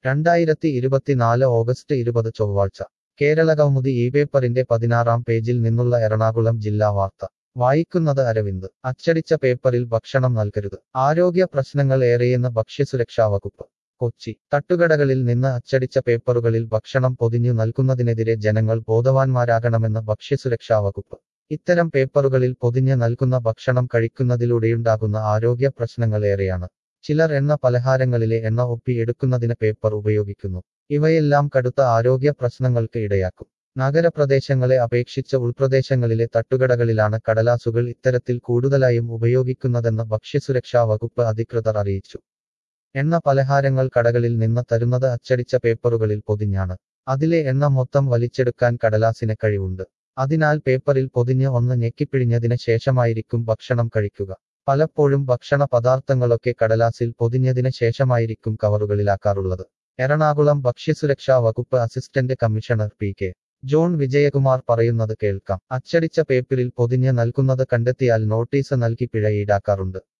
രണ്ടായിരത്തി ഇരുപത്തിനാല് ഓഗസ്റ്റ് ഇരുപത് ചൊവ്വാഴ്ച കേരളകൗമുദി ഈ പേപ്പറിന്റെ പതിനാറാം പേജിൽ നിന്നുള്ള എറണാകുളം ജില്ലാ വാർത്ത വായിക്കുന്നത് അരവിന്ദ് അച്ചടിച്ച പേപ്പറിൽ ഭക്ഷണം നൽകരുത് ആരോഗ്യ പ്രശ്നങ്ങൾ ഏറെയെന്ന് ഭക്ഷ്യസുരക്ഷാ വകുപ്പ് കൊച്ചി തട്ടുകടകളിൽ നിന്ന് അച്ചടിച്ച പേപ്പറുകളിൽ ഭക്ഷണം പൊതിഞ്ഞു നൽകുന്നതിനെതിരെ ജനങ്ങൾ ബോധവാന്മാരാകണമെന്ന് ഭക്ഷ്യസുരക്ഷാ വകുപ്പ് ഇത്തരം പേപ്പറുകളിൽ പൊതിഞ്ഞ് നൽകുന്ന ഭക്ഷണം കഴിക്കുന്നതിലൂടെയുണ്ടാകുന്ന ആരോഗ്യ പ്രശ്നങ്ങൾ ഏറെയാണ് ചിലർ എണ്ണ പലഹാരങ്ങളിലെ എണ്ണ ഒപ്പി എടുക്കുന്നതിന് പേപ്പർ ഉപയോഗിക്കുന്നു ഇവയെല്ലാം കടുത്ത ആരോഗ്യ പ്രശ്നങ്ങൾക്ക് ഇടയാക്കും നഗരപ്രദേശങ്ങളെ അപേക്ഷിച്ച് ഉൾപ്രദേശങ്ങളിലെ തട്ടുകടകളിലാണ് കടലാസുകൾ ഇത്തരത്തിൽ കൂടുതലായും ഉപയോഗിക്കുന്നതെന്ന് ഭക്ഷ്യസുരക്ഷാ വകുപ്പ് അധികൃതർ അറിയിച്ചു എണ്ണ പലഹാരങ്ങൾ കടകളിൽ നിന്ന് തരുന്നത് അച്ചടിച്ച പേപ്പറുകളിൽ പൊതിഞ്ഞാണ് അതിലെ എണ്ണ മൊത്തം വലിച്ചെടുക്കാൻ കടലാസിന് കഴിവുണ്ട് അതിനാൽ പേപ്പറിൽ പൊതിഞ്ഞ് ഒന്ന് ഞെക്കിപ്പിഴിഞ്ഞതിന് ശേഷമായിരിക്കും ഭക്ഷണം കഴിക്കുക പലപ്പോഴും ഭക്ഷണ പദാർത്ഥങ്ങളൊക്കെ കടലാസിൽ പൊതിഞ്ഞതിന് ശേഷമായിരിക്കും കവറുകളിലാക്കാറുള്ളത് എറണാകുളം ഭക്ഷ്യസുരക്ഷാ വകുപ്പ് assistant commissioner P K John Vijayakumar പറയുന്നത് കേൾക്കാം അച്ചടിച്ച പേപ്പറിൽ പൊതിഞ്ഞ് നൽകുന്നത് കണ്ടെത്തിയാൽ നോട്ടീസ് നൽകി പിഴ ഈടാക്കാറുണ്ട്